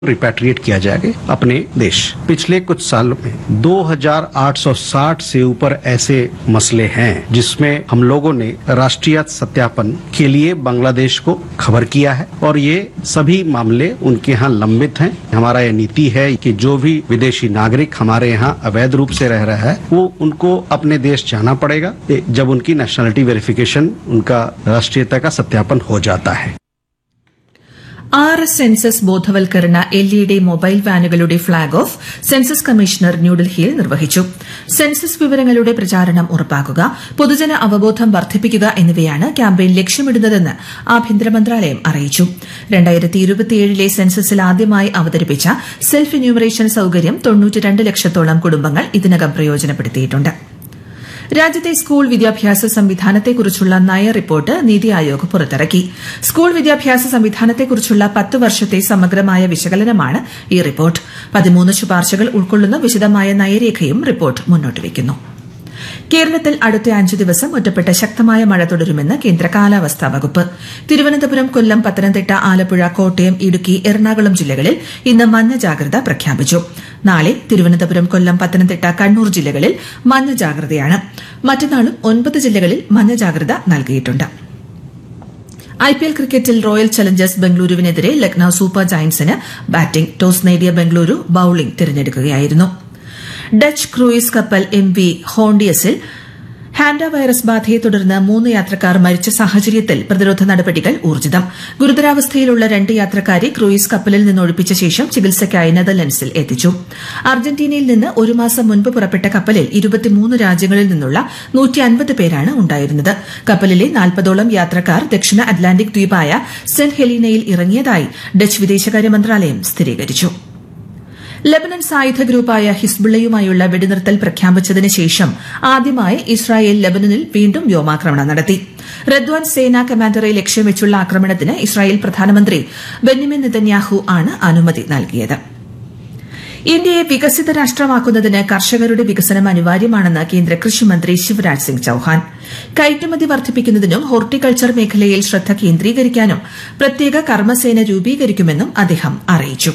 repatriate किया जाएगा अपने देश पिछले कुछ सालों में 2860 से ऊपर ऐसे मसले हैं जिसमें हम लोगों ने राष्ट्रीय सत्यापन के लिए बांग्लादेश को खबर किया है और ये सभी मामले उनके यहाँ लंबित हैं हमारा ये नीति है कि जो भी विदेशी नागरिक हमारे यहाँ अवैध रूप से रह रहा है वो उनको अपने देश जाना पड़ेगा ये जब उनकी नेशनलिटी वेरिफिकेशन उनका राष्ट्रीयता का सत्यापन हो जाता है ആറ് സെൻസസ് ബോധവൽക്കരണ എൽ ഇ ഡി മൊബൈൽ വാനുകളുടെ ഫ്ളാഗ് ഓഫ് സെൻസസ് കമ്മീഷണർ ന്യൂഡൽഹിയിൽ നിർവഹിച്ചു സെൻസസ് വിവരങ്ങളുടെ പ്രചാരണം ഉറപ്പാക്കുക പൊതുജന അവബോധം വർദ്ധിപ്പിക്കുക എന്നിവയാണ് ക്യാമ്പയിൻ ലക്ഷ്യമിടുന്നതെന്ന് ആഭ്യന്തര മന്ത്രാലയം അറിയിച്ചു ലെ സെൻസസിൽ ആദ്യമായി അവതരിപ്പിച്ച സെൽഫ് എന്യൂമറേഷൻ സൌകര്യം തൊണ്ണൂറ്റിരണ്ട് ലക്ഷത്തോളം കുടുംബങ്ങൾ ഇതിനകം പ്രയോജനപ്പെടുത്തിയിട്ടുണ്ട് രാജ്യത്തെ സ്കൂൾ വിദ്യാഭ്യാസ സംവിധാനത്തെക്കുറിച്ചുള്ള നയ റിപ്പോർട്ട് നീതി ആയോഗ് പുറത്തിറക്കി സ്കൂൾ വിദ്യാഭ്യാസ സംവിധാനത്തെക്കുറിച്ചുള്ള പത്ത് വർഷത്തെ സമഗ്രമായ വിശകലനമാണ് ഈ റിപ്പോർട്ട് പതിമൂന്ന് ശുപാർശകൾ ഉൾക്കൊള്ളുന്ന വിശദമായ നയരേഖയും റിപ്പോർട്ട് മുന്നോട്ട് വയ്ക്കുന്നു കേരളത്തിൽ അടുത്ത അഞ്ചു ദിവസം ഒറ്റപ്പെട്ട ശക്തമായ മഴ തുടരുമെന്ന് കേന്ദ്ര കാലാവസ്ഥാ വകുപ്പ് തിരുവനന്തപുരം കൊല്ലം പത്തനംതിട്ട ആലപ്പുഴ കോട്ടയം ഇടുക്കി എറണാകുളം ജില്ലകളിൽ ഇന്ന് മഞ്ഞ ജാഗ്രത പ്രഖ്യാപിച്ചു നാളെ തിരുവനന്തപുരം കൊല്ലം പത്തനംതിട്ട കണ്ണൂർ ജില്ലകളിൽ മഞ്ഞ ജാഗ്രതയാണ് മറ്റന്നാളും ഒൻപത് ജില്ലകളിൽ മഞ്ഞ ജാഗ്രത നൽകിയിട്ടുണ്ട് ഐപിഎൽ ക്രിക്കറ്റിൽ റോയൽ ചലഞ്ചേഴ്സ് ബംഗളൂരുവിനെതിരെ ലക്നൌ സൂപ്പർ ജയന്റ്സിന് ബാറ്റിംഗ് ടോസ് നേടിയ ബംഗളൂരു ബൌളിംഗ് തിരഞ്ഞെടുക്കുകയായിരുന്നു ഡച്ച് ക്രൂയിസ് കപ്പൽ എം വി ഹോണ്ടിയസിൽ ഹാൻഡ വൈറസ് ബാധയെ തുടർന്ന് മൂന്ന് യാത്രക്കാർ മരിച്ച സാഹചര്യത്തിൽ പ്രതിരോധ നടപടികൾ ഊർജിതം ഗുരുതരാവസ്ഥയിലുള്ള രണ്ട് യാത്രക്കാരെ ക്രൂയിസ് കപ്പലിൽ നിന്ന് ഒഴിപ്പിച്ച ശേഷം ചികിത്സയ്ക്കായി നെതർലൻഡ്സിൽ എത്തിച്ചു അർജന്റീനയിൽ നിന്ന് ഒരു മാസം മുൻപ് പുറപ്പെട്ട കപ്പലിൽ ഇരുപത്തിമൂന്ന് രാജ്യങ്ങളിൽ നിന്നുള്ള നൂറ്റി അൻപത് പേരാണ് ഉണ്ടായിരുന്നത് കപ്പലിലെ നാൽപ്പതോളം യാത്രക്കാർ ദക്ഷിണ അറ്റ്ലാന്റിക് ദ്വീപായ സെന്റ് ഹെലീനയിൽ ഇറങ്ങിയതായി ഡച്ച് വിദേശകാര്യ മന്ത്രാലയം സ്ഥിരീകരിച്ചു ലബനൻ സായുധ ഗ്രൂപ്പായ ഹിസ്ബുള്ളയുമായുള്ള വെടിനിർത്തൽ പ്രഖ്യാപിച്ചതിന് ശേഷം ആദ്യമായി ഇസ്രായേൽ ലബനനിൽ വീണ്ടും വ്യോമാക്രമണം നടത്തി റദ്വാൻ സേനാ കമാൻഡറെ ലക്ഷ്യം വെച്ചുള്ള ആക്രമണത്തിന് ഇസ്രായേൽ പ്രധാനമന്ത്രി ബെന്യമിൻ നെതന്യാഹു ആണ് അനുമതി നൽകിയത് ഇന്ത്യയെ വികസിത രാഷ്ട്രമാക്കുന്നതിന് കർഷകരുടെ വികസനം അനിവാര്യമാണെന്ന് കേന്ദ്ര കൃഷിമന്ത്രി ശിവരാജ് സിംഗ് ചൌഹാൻ കയറ്റുമതി വർദ്ധിപ്പിക്കുന്നതിനും ഹോർട്ടിക്കൾച്ചർ മേഖലയിൽ ശ്രദ്ധ കേന്ദ്രീകരിക്കാനും പ്രത്യേക കർമ്മസേന രൂപീകരിക്കുമെന്നും അദ്ദേഹം അറിയിച്ചു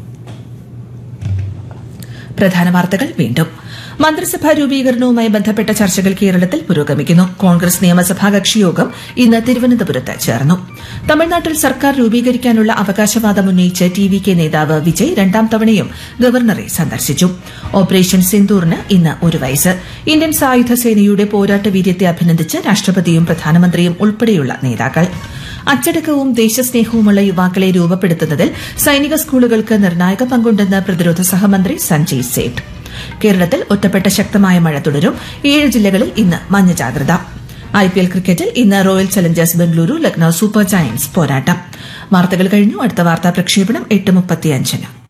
പ്രധാന വാർത്തകൾ വീണ്ടും മന്ത്രിസഭാ രൂപീകരണവുമായി ബന്ധപ്പെട്ട ചർച്ചകൾ കേരളത്തിൽ പുരോഗമിക്കുന്നു കോൺഗ്രസ് നിയമസഭാ കക്ഷിയോഗം ഇന്ന് തിരുവനന്തപുരത്ത് ചേർന്നു തമിഴ്നാട്ടിൽ സർക്കാർ രൂപീകരിക്കാനുള്ള അവകാശവാദം ഉന്നയിച്ച് ടി വി കെ നേതാവ് വിജയ് രണ്ടാം തവണയും ഗവർണറെ സന്ദർശിച്ചു ഓപ്പറേഷൻ സിന്ദൂറിന് ഇന്ന് ഒരു വയസ്സ് ഇന്ത്യൻ സായുധ സേനയുടെ പോരാട്ട വീര്യത്തെ അഭിനന്ദിച്ച് രാഷ്ട്രപതിയും പ്രധാനമന്ത്രിയും ഉൾപ്പെടെയുള്ള നേതാക്കൾ അച്ചടക്കവും ദേശസ്നേഹവുമുള്ള യുവാക്കളെ രൂപപ്പെടുത്തുന്നതിൽ സൈനിക സ്കൂളുകൾക്ക് നിർണായക പങ്കുണ്ടെന്ന് പ്രതിരോധ സഹമന്ത്രി സഞ്ജയ് സേഠ് കേരളത്തിൽ ഒറ്റപ്പെട്ട ശക്തമായ മഴ തുടരും ഏഴ് ജില്ലകളിൽ ഇന്ന് മഞ്ഞ ജാഗ്രത ഐപിഎൽ ക്രിക്കറ്റിൽ ഇന്ന് royal challengers Bengaluru Lucknow super giants പോരാട്ടം വാർത്തകൾ കഴിഞ്ഞു അടുത്ത വാർത്താ പ്രക്ഷേപണം എട്ട് മുപ്പത്തിയഞ്ചിന്